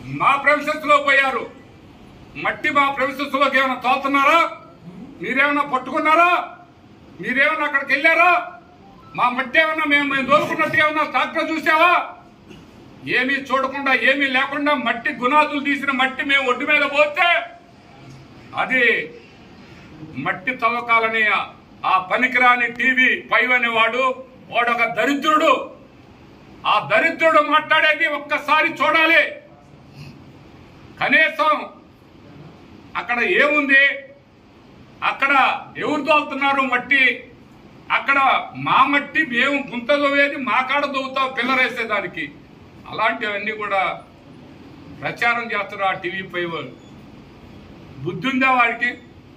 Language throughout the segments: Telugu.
మా ప్రొఫెసర్స్ లో పోయారు మట్టి మా ప్రొఫెసర్స్ లోకి ఏమైనా తోలుతున్నారా మీరేమైనా పట్టుకున్నారా మీరేమైనా అక్కడికి వెళ్ళారా మా మట్టి ఏమన్నా మేము మేము దోలుకున్నట్టు ఏమన్నా డాక్టర్ చూసావా ఏమీ చూడకుండా ఏమీ లేకుండా మట్టి గునాదులు తీసిన మట్టి మేము ఒడ్డు మీద పోతే అది మట్టి తవ్వకాలని ఆ- ఆ పనికిరాని టీవీ పైవ్ అనేవాడు వాడొక దరిద్రుడు ఆ దరిద్రుడు మాట్లాడేది ఒక్కసారి చూడాలి కనీసం అక్కడ ఏముంది అక్కడ ఎవరు తోలుతున్నారు మట్టి అక్కడ మా మట్టి మేము గుంత దోవేది మా కాడ దోవుతాం పిల్లరేసేదానికి అలాంటివన్నీ కూడా ప్రచారం చేస్తారు ఆ టీవీ పై వాళ్ళు బుద్ధి ఉందా వాడికి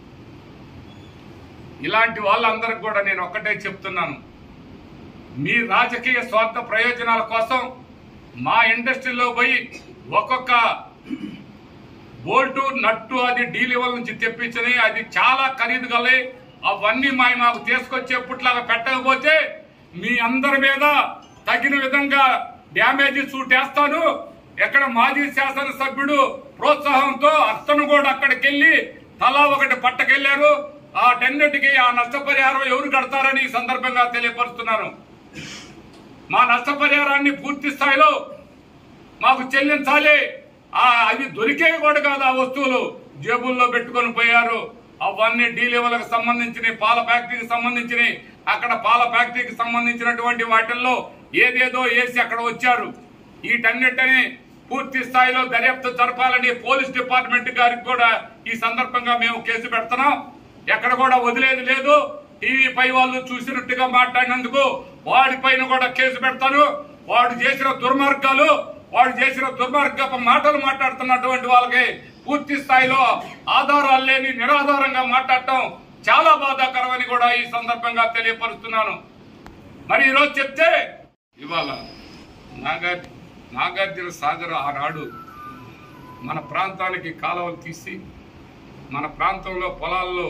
ఇలాంటి వాళ్ళందరికి కూడా నేను ఒక్కటే చెప్తున్నాను మీ రాజకీయ స్వార్థ ప్రయోజనాల కోసం మా ఇండస్ట్రీలో పోయి ఒక్కొక్క బోల్టు నట్టు అది డీ లెవెల్ నుంచి తెప్పించని అది చాలా ఖరీదు గలే అవన్నీ మా మాకు తీసుకొచ్చేప్పుట్లాగా పెట్టకపోతే మీ అందరి మీద తగిన విధంగా డ్యామేజ్ సూట్ వేస్తాను ఎక్కడ మాజీ శాసనసభ్యుడు ప్రోత్సాహంతో అతను కూడా అక్కడికి వెళ్ళి తలా ఒకటి పట్టకెళ్లారు ఆ టెన్నెట్కి ఆ నష్టపరిహారం ఎవరు కడతారని ఈ సందర్భంగా తెలియపరుస్తున్నాను మా నష్టపరిహారాన్ని పూర్తి స్థాయిలో మాకు చెల్లించాలి ఆ అవి దొరికేవి కూడా కాదు ఆ వస్తువులు జేబుల్లో పెట్టుకొని పోయారు అవన్నీ డీ లెవెల్కి సంబంధించిన పాల ఫ్యాక్టరీకి సంబంధించిన అక్కడ పాల ఫ్యాక్టరీకి సంబంధించినటువంటి వాటిల్లో ఏదేదో వేసి అక్కడ వచ్చారు వీటన్నిటిని పూర్తి స్థాయిలో దర్యాప్తు జరపాలని పోలీస్ డిపార్ట్మెంట్ గారికి కూడా ఈ సందర్భంగా మేము కేసు పెడుతున్నాం ఎక్కడ కూడా వదిలేది లేదు టీవీ పై వాళ్ళు చూసినట్టుగా మాట్లాడినందుకు వాడిపైన కూడా కేసు పెడతాను వాడు చేసిన దుర్మార్గాలు వాడు చేసిన దుర్మార్గపు మాటలు మాట్లాడుతున్నటువంటి వాళ్ళకి పూర్తి స్థాయిలో ఆధారాలు లేని నిరాధారంగా మాట్లాడటం చాలా బాధాకరమని కూడా ఈ సందర్భంగా తెలియపరుస్తున్నాను మరి ఈరోజు చెప్తే ఇవాళ నాగార్జు నాగార్జున సాగర్ ఆనాడు మన ప్రాంతానికి కాలువలు తీసి మన ప్రాంతంలో పొలాల్లో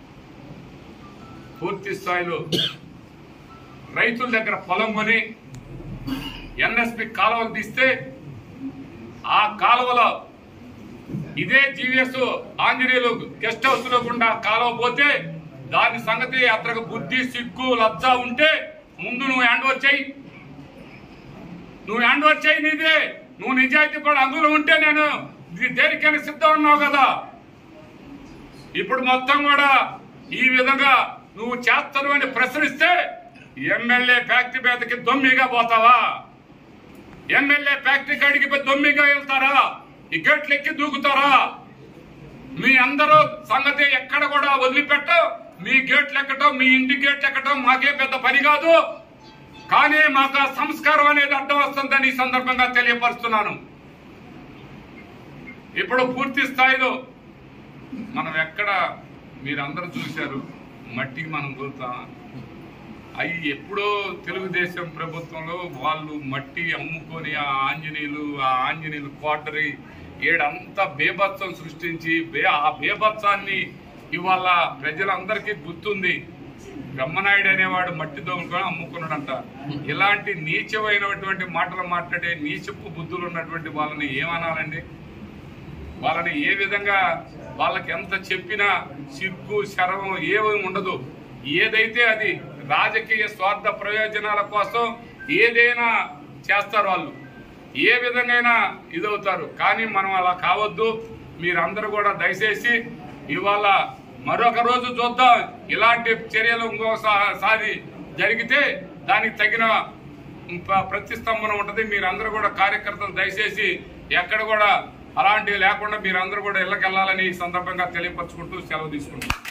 పూర్తి స్థాయిలో రైతుల దగ్గర పొలం కొని ఎన్ఎస్పి కాలువలు తీస్తే ఆ కాలువలో ఇదే జీవీఎస్ ఆంజనేయులు గెస్ట్ హౌస్ లో గుండా కాలువ పోతే దాని సంగతి అతనికి బుద్ధి సిగ్గు లజ్జ ఉంటే ముందు నువ్వు హ్యాండ్ ఓవర్ చేయి నువ్వు హ్యాండ్ ఓవర్ చేయి నీదే నువ్వు నిజాయితీ కూడా అందులో ఉంటే నేను ఇది దేనికైనా సిద్ధం ఉన్నావు కదా ఇప్పుడు మొత్తం కూడా ఈ విధంగా నువ్వు చేస్తాను అని ప్రశ్నిస్తే ఎమ్మెల్యే ఫ్యాక్టరీ మీదకి దొమ్మిగా పోతావా ఎమ్మెల్యే ఫ్యాక్టరీ కాడికి పోయి దొమ్మిగా వెళ్తారా ఈ గేట్లు ఎక్కి దూకుతారా మీ అందరూ సంగతి ఎక్కడ కూడా వదిలిపెట్ట మీ గేట్లు ఎక్కటం మీ ఇంటి గేట్లు ఎక్కటం మాకే పెద్ద పని కాదు కానీ మాకు ఆ సంస్కారం అనేది అడ్డం వస్తుందని ఈ సందర్భంగా తెలియపరుస్తున్నాను ఇప్పుడు పూర్తి స్థాయిలో మనం ఎక్కడ మీరందరూ చూశారు మట్టికి మనం పోతాం అవి ఎప్పుడో తెలుగుదేశం ప్రభుత్వంలో వాళ్ళు మట్టి అమ్ముకొని ఆ ఆంజనేయులు ఆ ఆంజనేయులు కోటరి ఏడంతా బేభత్సం సృష్టించి బే ఆ బేభత్సాన్ని ఇవాళ ప్రజలందరికీ గుర్తుంది బ్రహ్మనాయుడు అనేవాడు మట్టి దొంగకొని అమ్ముకున్నాడంట ఇలాంటి నీచమైనటువంటి మాటలు మాట్లాడే నీచపు బుద్ధులు ఉన్నటువంటి వాళ్ళని ఏమనాలండి వాళ్ళని ఏ విధంగా వాళ్ళకి ఎంత చెప్పినా సిగ్గు శరవం ఏమీ ఉండదు ఏదైతే అది రాజకీయ స్వార్థ ప్రయోజనాల కోసం ఏదైనా చేస్తారు వాళ్ళు ఏ విధంగా ఇదవుతారు కానీ మనం అలా కావద్దు మీరందరూ కూడా దయచేసి ఇవాళ మరొక రోజు చూద్దాం ఇలాంటి చర్యలు ఇంకోసారి జరిగితే దానికి తగిన ప- ప్రతిస్తంభన ఉంటది మీరందరూ కూడా కార్యకర్తలు దయచేసి ఎక్కడ కూడా అలాంటివి లేకుండా మీరందరూ కూడా ఇళ్ళకి వెళ్ళాలని ఈ సందర్భంగా తెలియపరచుకుంటూ సెలవు తీసుకుంటాం